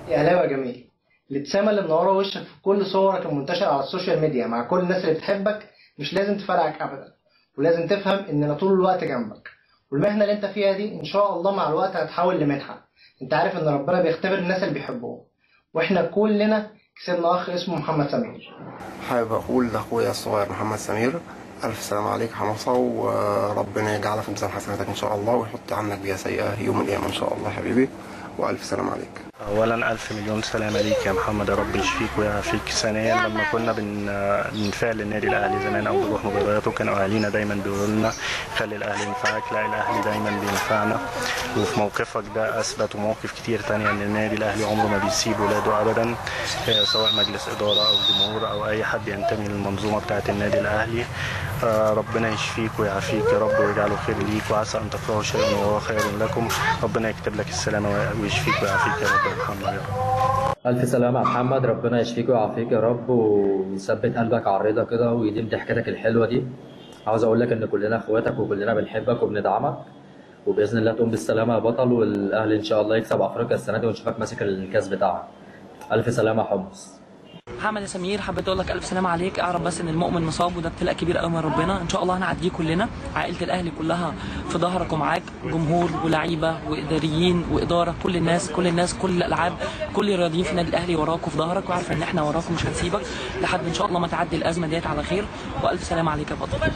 يا هلاوي يا جميل الابتسامة اللي منورة وشك في كل صورك المنتشرة على السوشيال ميديا مع كل الناس اللي بتحبك مش لازم تفرقك أبدا ولازم تفهم إننا طول الوقت جنبك والمهنة اللي أنت فيها دي إن شاء الله مع الوقت هتتحول لمنحة أنت عارف إن ربنا بيختبر الناس اللي بيحبوه وإحنا كلنا كسبنا أخ اسمه محمد سمير حابب أقول لأخويا الصغير محمد سمير ألف سلام عليك حمصة وربنا يجعلها في ميزان حسناتك إن شاء الله ويحط عنك بيها سيئة يوم القيامة إن شاء الله حبيبي وألف سلام عليك اولا الف مليون سلامه ليك يا محمد يا رب يشفيك ويعافيك ثانيا لما كنا بن بنفعل النادي الاهلي زمان او بنروح مبارياته كانوا اهالينا دايما بيقولوا لنا خلي الاهلي ينفعك لا الاهلي دايما بينفعنا وفي موقفك ده اثبت ومواقف كتير تانية ان النادي الاهلي عمره ما بيسيب ولاده ابدا آه، سواء مجلس اداره او جمهور او اي حد ينتمي للمنظومه بتاعه النادي الاهلي آه، ربنا يشفيك ويعافيك يا رب ويجعله خير ليك وعسى ان تكرهوا شيئا وهو خير لكم ربنا يكتب لك السلامه ويشفيك ويعافيك يا رب يا محمد يا رب ألف سلامة يا محمد ربنا يشفيك ويعافيك يا رب ويثبت قلبك على الرضا كده ويديم ضحكتك الحلوة دي عاوز أقول لك إن كلنا إخواتك وكلنا بنحبك وبندعمك وبإذن الله تقوم بالسلامة يا بطل والأهلي إن شاء الله يكسب أفريقيا السنة دي ونشوفك ماسك الكاس بتاعها ألف سلامة يا حمص محمد يا سمير حبيت اقول لك الف سلامه عليك اعرف بس ان المؤمن مصاب وده ابتلاء كبير قوي من ربنا ان شاء الله هنعديه كلنا عائله الاهلي كلها في ظهرك ومعاك جمهور ولاعيبه واداريين واداره كل الناس كل الناس كل الالعاب كل الرياضيين في النادي الاهلي وراك وفي ظهرك وعارف ان احنا وراك ومش هنسيبك لحد ان شاء الله ما تعدي الازمه ديت على خير والف سلامه عليك يا بطل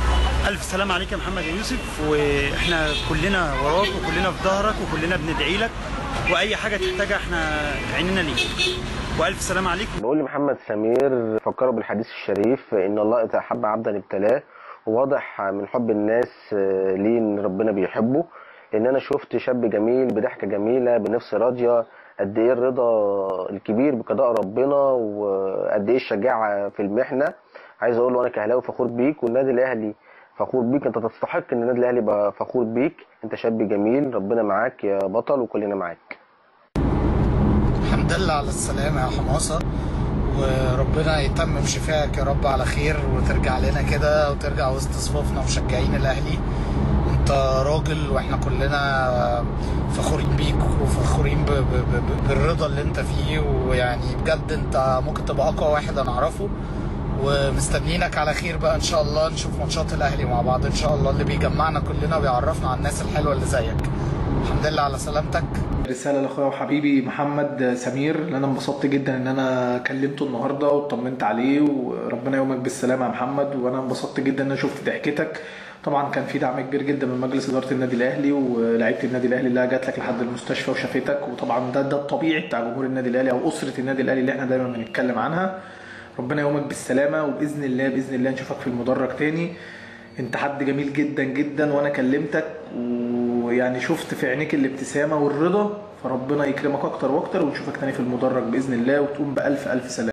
ألف سلام عليك يا محمد يا يوسف وإحنا كلنا وراك وكلنا في ظهرك وكلنا بندعي لك وأي حاجة تحتاجها إحنا عيننا ليك وألف سلام عليك بقول لمحمد سمير فكروا بالحديث الشريف إن الله إذا أحب عبدا ابتلاه وواضح من حب الناس ليه إن ربنا بيحبه إن أنا شفت شاب جميل بضحكة جميلة بنفس راضية قد إيه الرضا الكبير بقضاء ربنا وقد إيه الشجاعة في المحنة عايز أقول له أنا كهلاوي فخور بيك والنادي الأهلي فخور بيك انت تستحق ان النادي الاهلي يبقى فخور بيك انت شاب جميل ربنا معاك يا بطل وكلنا معاك الحمد لله على السلامة يا حماصة وربنا يتمم شفائك يا رب على خير وترجع لنا كده وترجع وسط صفوفنا مشجعين الأهلي انت راجل واحنا كلنا فخورين بيك وفخورين ب- ب- ب- بالرضا اللي انت فيه ويعني بجد انت ممكن تبقى اقوى واحد انا اعرفه ومستنيينك على خير بقى ان شاء الله نشوف ماتشات الاهلي مع بعض ان شاء الله اللي بيجمعنا كلنا ويعرفنا على الناس الحلوه اللي زيك الحمد لله على سلامتك رسالة لأخويا وحبيبي محمد سمير اللي أنا انبسطت جدا إن أنا كلمته النهاردة واطمنت عليه وربنا يومك بالسلامة يا محمد وأنا انبسطت جدا إن أنا شفت ضحكتك طبعا كان في دعم كبير جدا من مجلس إدارة النادي الأهلي ولاعيبة النادي الأهلي اللي جات لك لحد المستشفى وشافتك وطبعا ده ده الطبيعي بتاع جمهور النادي الأهلي أو أسرة النادي الأهلي اللي إحنا دايما بنتكلم عنها ربنا يومك بالسلامة وبإذن الله بإذن الله نشوفك في المدرج تاني انت حد جميل جدا جدا وانا كلمتك ويعني شفت في عينيك الابتسامة والرضا فربنا يكرمك اكتر واكتر ونشوفك تاني في المدرج بإذن الله وتقوم بألف ألف سلامة